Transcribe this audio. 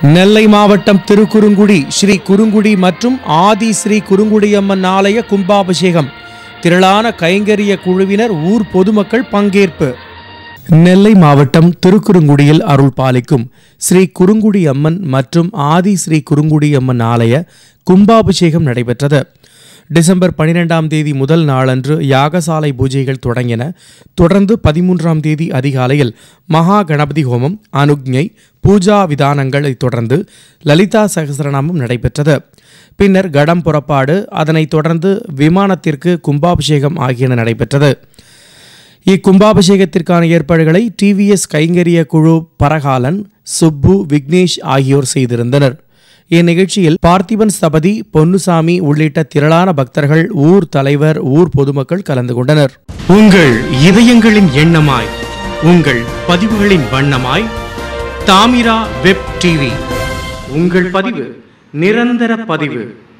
நெல்லை மாவட்டம் திருக்குறுங்குடி ஸ்ரீ குறுங்குடி மற்றும் ஆதி ஸ்ரீ குறுங்குடியம்மன் ஆலய கும்பாபிஷேகம் திரளான கைங்கரிய குழுவினர் ஊர் பொதுமக்கள் பங்கேற்பு நெல்லை மாவட்டம் திருக்குறுங்குடியில் அருள் பாலிக்கும் ஸ்ரீ குறுங்குடி அம்மன் மற்றும் ஆதி ஸ்ரீ குறுங்குடி அம்மன் ஆலய கும்பாபிஷேகம் நடைபெற்றது டிசம்பர் பனிரெண்டாம் தேதி முதல் நாளன்று யாகசாலை பூஜைகள் தொடங்கின தொடர்ந்து பதிமூன்றாம் தேதி அதிகாலையில் மகா கணபதி ஹோமம் அனுக்ஞை பூஜா விதானங்களைத் தொடர்ந்து லலிதா சகசரநாமம் நடைபெற்றது பின்னர் கடம் புறப்பாடு அதனைத் தொடர்ந்து விமானத்திற்கு கும்பாபிஷேகம் ஆகியன நடைபெற்றது இக்கும்பாபிஷேகத்திற்கான ஏற்பாடுகளை டிவிஎஸ் கைங்கரிய குழு பரகாலன் சுப்பு விக்னேஷ் ஆகியோர் செய்திருந்தனர் இந்நிகழ்ச்சியில் பார்த்திபன் ஸ்தபதி பொன்னுசாமி உள்ளிட்ட திரளான பக்தர்கள் ஊர் தலைவர் ஊர் பொதுமக்கள் கலந்து கொண்டனர் உங்கள் இதயங்களின் எண்ணமாய் உங்கள் பதிவுகளின் வண்ணமாய் தாமிரா வெப் டிவி உங்கள் பதிவு நிரந்தர பதிவு